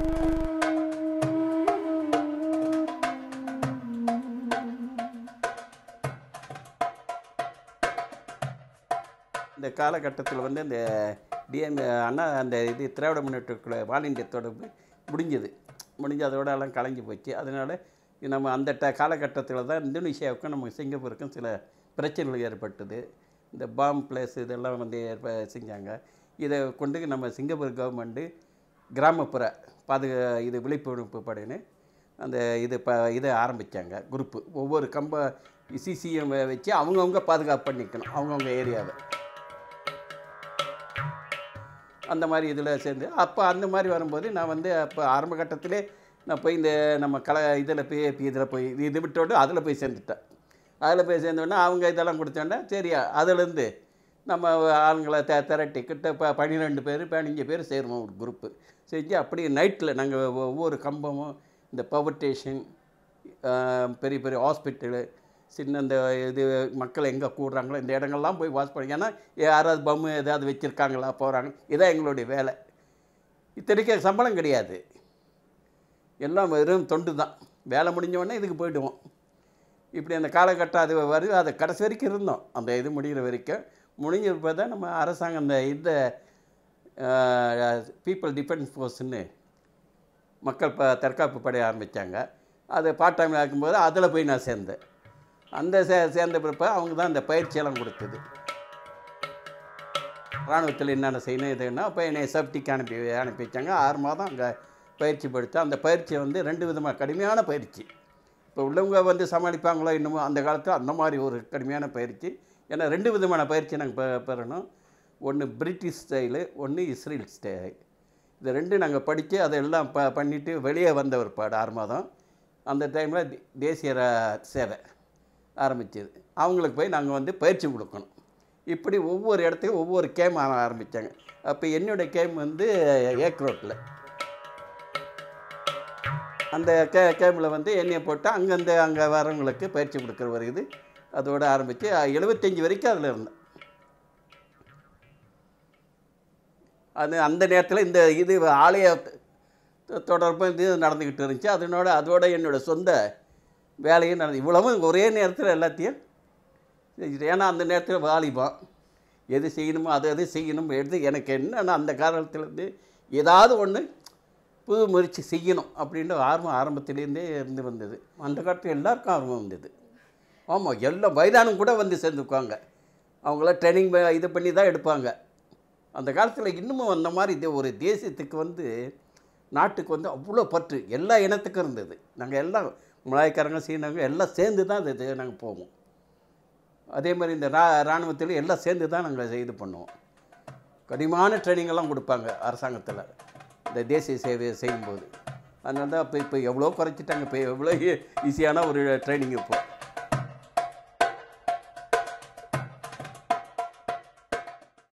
இந்த காலகட்டத்தில் வந்து இந்த டிஎம் அண்ணா அந்த இது திராவிட முன்னேற்றக்குழு வால் இந்திய தொடர்பு முடிஞ்சது முடிஞ்சு அதோட எல்லாம் கலைஞ்சு போச்சு அதனால் நம்ம அந்த ட காலகட்டத்தில் தான் இந்தோனேஷியாவுக்கும் நம்ம சிங்கப்பூருக்கும் சில பிரச்சனைகள் ஏற்பட்டது இந்த பாம் பிளேஸ் இதெல்லாம் வந்து ஏற்ப செஞ்சாங்க இதை கொண்டு நம்ம சிங்கப்பூர் கவர்மெண்ட்டு கிராமப்புற பாதுகா இது விழிப்புணர்வு படைன்னு அந்த இது ப இதை ஆரம்பித்தாங்க குரூப்பு ஒவ்வொரு கம்ப சிசிஎம் வச்சு அவங்கவுங்க பாதுகாப்பு பண்ணிக்கணும் அவங்கவுங்க ஏரியாவை அந்த மாதிரி இதில் சேர்ந்து அப்போ அந்த மாதிரி வரும்போது நான் வந்து அப்போ ஆரம்ப கட்டத்திலே நான் போய் இந்த நம்ம கலை இதில் போய் இதில் போய் இது விட்டோடு அதில் போய் சேர்ந்துட்டேன் அதில் போய் சேர்ந்தோடனே அவங்க இதெல்லாம் கொடுத்தோன்னே சரி அதுலேருந்து நம்ம ஆளுங்களை த திரட்டி கிட்ட இப்போ பன்னிரெண்டு பேர் பதினஞ்சு பேர் சேருவோம் ஒரு குரூப்பு செஞ்சு அப்படியே நைட்டில் நாங்கள் ஒவ்வொரு கம்பமும் இந்த பவர் ஸ்டேஷன் பெரிய பெரிய ஹாஸ்பிட்டலு சின்ன இந்த இது மக்கள் எங்கே கூடுறாங்களோ இந்த இடங்கள்லாம் போய் வாட்ச் பண்ணி ஏன்னா யாராவது பம்மு ஏதாவது வச்சுருக்காங்களா போகிறாங்க இதான் எங்களுடைய வேலை இத்தனைக்கு சம்பளம் கிடையாது எல்லாம் வெறும் தொண்டு தான் வேலை முடிஞ்ச உடனே இதுக்கு போயிடுவோம் இப்படி அந்த காலகட்டம் அது வருது அது கடைசி வரைக்கும் இருந்தோம் அந்த இது முடிகிற வரைக்கும் முடிஞ்ச பிறகு தான் நம்ம அரசாங்கம் அந்த இந்த பீப்புள் டிஃபென்ஸ் ஃபோர்ஸ்னு மக்கள் ப தற்காப்பு படைய ஆரம்பித்தாங்க அது பார்ட் டைம் ஆக்கும்போது அதில் போய் நான் சேர்ந்தேன் அந்த சே சேர்ந்த பிறப்ப அவங்க தான் அந்த பயிற்சியெல்லாம் கொடுத்தது இராணுவத்தில் என்னென்ன செய்யணும் இதுன்னா அப்போ என்னை சேஃப்டிக்கு அனுப்பி அனுப்பி வச்சாங்க ஆறு மாதம் அங்கே பயிற்சி படுத்தேன் அந்த பயிற்சியை வந்து ரெண்டு விதமாக கடுமையான பயிற்சி இப்போ உள்ளவங்க வந்து சமாளிப்பாங்களோ இன்னமும் அந்த காலத்தில் அந்த மாதிரி ஒரு கடுமையான பயிற்சி ஏன்னா ரெண்டு விதமான பயிற்சி நாங்கள் பெ பெறணும் ஒன்று பிரிட்டிஷ் ஸ்டைலு ஒன்று இஸ்ரேல் ஸ்டைல் இது ரெண்டு நாங்கள் படித்து அதெல்லாம் ப பண்ணிவிட்டு வெளியே வந்த ஒரு பாடு ஆறு மாதம் அந்த டைமில் தேசிய ர- சேவை ஆரம்பிச்சது அவங்களுக்கு போய் நாங்கள் வந்து பயிற்சி கொடுக்கணும் இப்படி ஒவ்வொரு இடத்துக்கும் ஒவ்வொரு கேம் ஆரம்பித்தாங்க அப்போ என்னுடைய கேம் வந்து ஏக்ரோட்டில் அந்த கே கேமில் வந்து எண்ணெயை போட்டு அங்கேருந்து அங்கே வரவங்களுக்கு பயிற்சி கொடுக்குற ஒரு இது அதோடு ஆரம்பித்து எழுபத்தஞ்சி வரைக்கும் அதில் இருந்தேன் அது அந்த நேரத்தில் இந்த இது ஆலய தொ- தொடர்பு இது நடந்துக்கிட்டு இருந்துச்சு அதனோட அதோட என்னோட சொந்த வேலையும் நடந்து இவ்வளவும் ஒரே நேரத்தில் எல்லாத்தையும் செஞ்சுட்டு ஏன்னா அந்த நேரத்தில் வாலிபம் எது செய்யணுமோ அது அது செய்யணும் எது எனக்கு என்னன்னா அந்த காலத்துலேருந்து ஏதாவது ஒன்று புது முயற்சி செய்யணும் அப்படின்ற ஆர்வம் ஆரம்பத்திலேருந்தே இருந்து வந்தது அந்த காலத்தில் எல்லாருக்கும் ஆர்வம் வந்தது ஆமாம் எல்லாம் வயதானும் கூட வந்து சேர்ந்துக்குவாங்க அவங்களாம் ட்ரைனிங் இது பண்ணி தான் எடுப்பாங்க அந்த காலத்தில் இன்னமும் அந்த மாதிரி இது ஒரு தேசியத்துக்கு வந்து நாட்டுக்கு வந்து அவ்வளோ பற்று எல்லா இனத்துக்கும் இருந்தது நாங்கள் எல்லாம் மலாய்க்காரங்க சீனங்க எல்லாம் சேர்ந்து தான் இது நாங்கள் போவோம் அதே மாதிரி இந்த ரா இராணுவத்தில் எல்லாம் சேர்ந்து தான் நாங்கள் இது பண்ணுவோம் கடினமான ட்ரைனிங் எல்லாம் கொடுப்பாங்க அரசாங்கத்தில் இந்த தேசிய சேவையை செய்யும்போது அதனால தான் இப்போ இப்போ எவ்வளோ குறைச்சிட்டாங்க இப்போ எவ்வளோ ஈஸியான ஒரு ட்ரைனிங் இப்போ